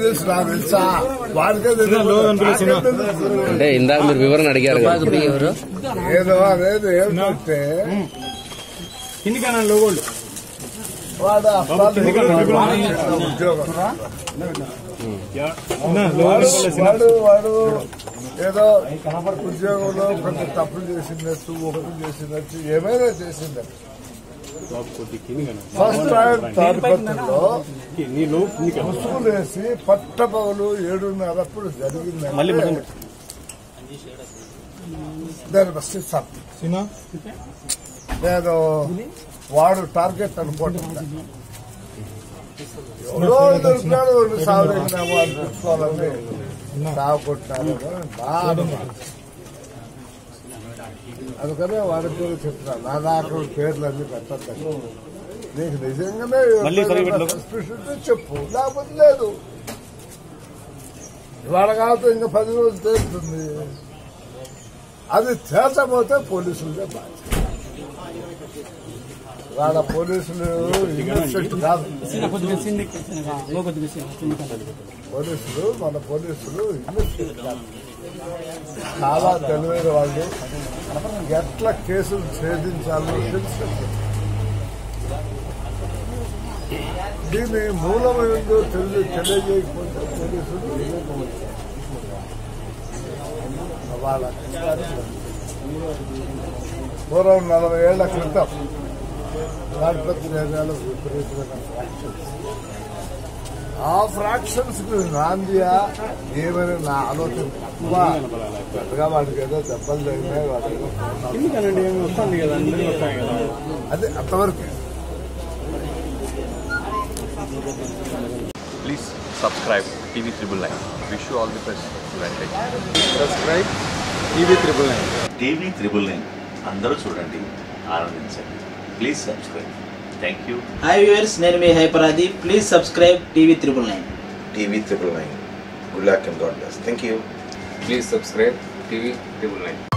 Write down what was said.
తెలుసు నాకు తెలుసా వాడికే తెలియదు. నాకేం తెలుసు? అంటే ఇందాక మీరు వివరణ అడిగారు కదా ఎవరు ఏదో అనేది ఏమిటంటే కిందికన్నా లోగోళ్ళు వాడు అప్పాలు ఉద్యోగం వాడు వాడు వాడు ఏదో ఉద్యోగంలో కొంత తప్పులు చేసినట్టు ఒప్పులు చేసినట్టు ఏమైనా చేసిందట్టు ఫస్ట్ టైం తాడిపత్రిలో నీ లో కిందికన్నా ముసుగులు వేసి పట్టపగలు ఏడున్నరప్పుడు జరిగింది మళ్ళీ మళ్ళీ దాని బస్సు సార్ సినా నేను వాడు టార్గెట్ అనుకుంటున్నా ఎవరో దొరికినాడు రెండు సావరేమో అనిపించుకోవాలని సాగుకుంటున్నారు బాగా అందుకనే వాడి పేరు చెప్తున్నా నా దాకా పేర్లు అన్ని పెట్టద్దు నీకు నిజంగానే మళ్ళీ సరిగ్గా పెట్టలేదు. సస్పెషన్ ఉంటే చెప్పు లేకపోతే లేదు ఇవాళ కాకపోతే ఇంకా పది రోజులు తేలుతుంది అది తేల్చకపోతే పోలీసులదే బాధ్యత వాళ్ళ పోలీసులు ఇన్నోసెంట్ కాదు పోలీసులు మన పోలీసులు ఇన్నోసెంట్ కాదు చాలా తెలివైన వాళ్ళు ఎట్లా కేసులు ఛేదించాలో తెలుసు దీని మూలం ఏందో తెలియ తెలియజేయకపోతే పోలీసులు వివేకవంతులు. వాళ్ళ పూర్వం నలభై ఏళ్ల క్రితం తాడిపత్రి ఏరియాలో విపరీతమైన ఫ్రాక్షన్స్ ఆ ఫ్రాక్షన్స్ కు నాందియా ఏమైనా నా ఆలోచన తక్కువ పెద్దగా వాడికి ఏదో దెబ్బలు తగినాయి వాడు ఏదో కొన్నాడు. కిందికనండి ఏమి వస్తుంది కదా అందరికీ వస్తాయి కదా అదే అంతవరకే Please subscribe TV Triple Nine. Wish you all the best. Advantage. Subscribe TV triple nine TV triple nine అందరూ చూడండి ఆనందించండి please subscribe thank you hi viewers నేను మీ హైపరాది please subscribe TV triple nine TV triple nine. Good luck and God bless. Thank you. Please subscribe TV triple nine